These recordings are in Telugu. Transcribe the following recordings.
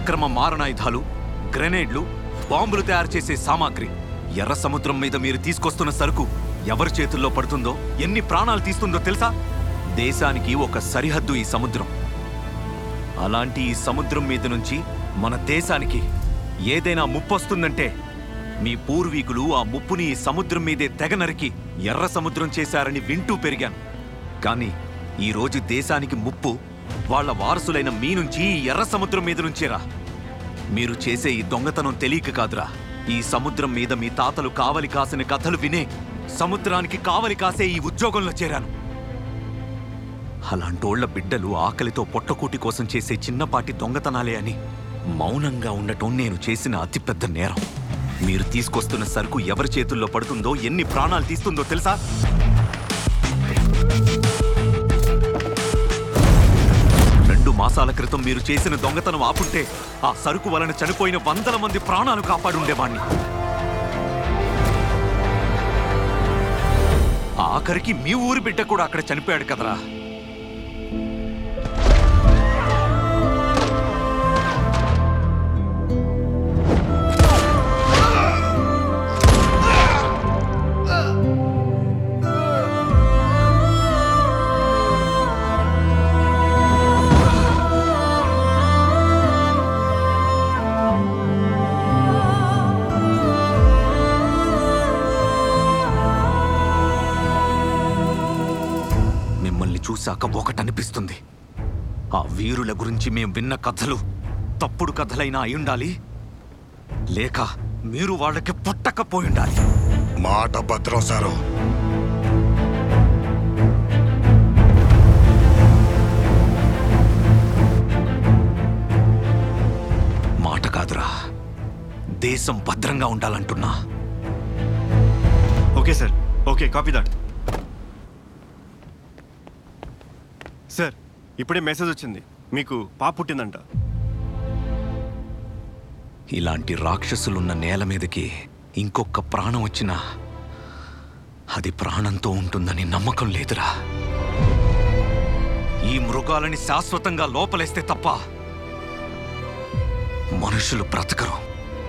అక్రమ మారణాయుధాలు గ్రెనేడ్లు బాంబులు తయారు చేసే సామాగ్రి ఎర్ర సముద్రం మీద మీరు తీసుకొస్తున్న సరుకు ఎవరి చేతుల్లో పడుతుందో ఎన్ని ప్రాణాలు తీస్తుందో తెలుసా దేశానికి ఒక సరిహద్దు ఈ సముద్రం అలాంటి ఈ సముద్రం మీద నుంచి మన దేశానికి ఏదైనా ముప్పొస్తుందంటే మీ పూర్వీకులు ఆ ముప్పుని ఈ సముద్రం మీదే తెగ నరికి ఎర్ర సముద్రం చేశారని వింటూ పెరిగాను కానీ ఈరోజు దేశానికి ముప్పు వాళ్ళ వారసులైన మీ నుంచి ఈ ఎర్ర సముద్రం మీద నుంచేరా మీరు చేసే ఈ దొంగతనం తెలియక కాదురా ఈ సముద్రం మీద మీ తాతలు కావలి కాసిన కథలు వినే సముద్రానికి కావలి కాసే ఈ ఉద్యోగంలో చేరాను అలాంటోళ్ల బిడ్డలు ఆకలితో పొట్టకూటి కోసం చేసే చిన్నపాటి దొంగతనాలే అని మౌనంగా ఉండటం నేను చేసిన అతిపెద్ద నేరం మీరు తీసుకొస్తున్న సరుకు ఎవరి చేతుల్లో పడుతుందో ఎన్ని ప్రాణాలు తీస్తుందో తెలుసా రెండు మాసాల క్రితం మీరు చేసిన దొంగతనం ఆపుంటే ఆ సరుకు వలన చనిపోయిన వందల మంది ప్రాణాలు కాపాడుండేవాణ్ణి ఆఖరికి మీ ఊరి బిడ్డ కూడా అక్కడ చనిపోయాడు కదరా మిమ్మల్ని చూశాక ఒకటనిపిస్తుంది ఆ వీరుల గురించి మేం విన్న కథలు తప్పుడు కథలైనా అయి ఉండాలి లేక మీరు వాళ్ళకి పుట్టకపోయి ఉండాలి మాట భద్రం సారు మాట కాదురా దేశం భద్రంగా ఉండాలంటున్నా okay sir okay copy that sir ఇప్పుడే మెసేజ్ వచ్చింది మీకు పాప పుట్టిందంట ఇలాంటి రాక్షసులున్న నేల మీదకి ఇంకొక ప్రాణం వచ్చినా అది ప్రాణంతో ఉంటుందని నమ్మకం లేదురా ఈ మృగాలని శాశ్వతంగా లోపలేస్తే తప్ప మనుషులు బ్రతకరు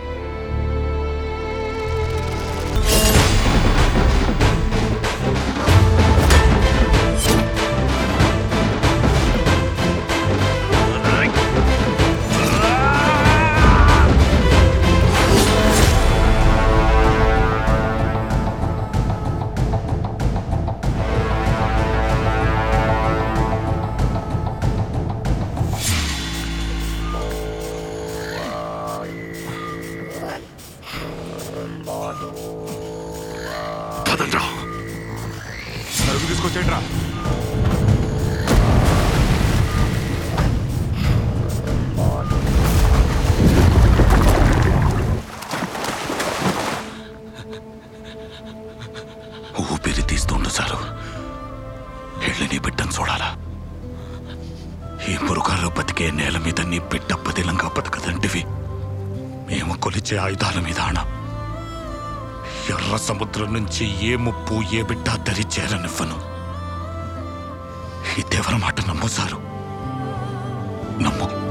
పదండ్రా సరుకు తీసుకొచ్చేయండి రా ఊపిరి తీస్తుండు సారు వెళ్ళి నీ బిడ్డను చూడాలా ఈ మృగాలు బతికే నేల మీద నీ బిడ్డ పదిలంగా బతకదంటివి మేము కొలిచే ఆయుధాల మీద ఆణ ఎర్ర సముద్రం నుంచి ఏ ముప్పు ఏ బిడ్డ దరి చేరనివ్వను ఈ దేవర మాట నమ్ము సారు నమ్ము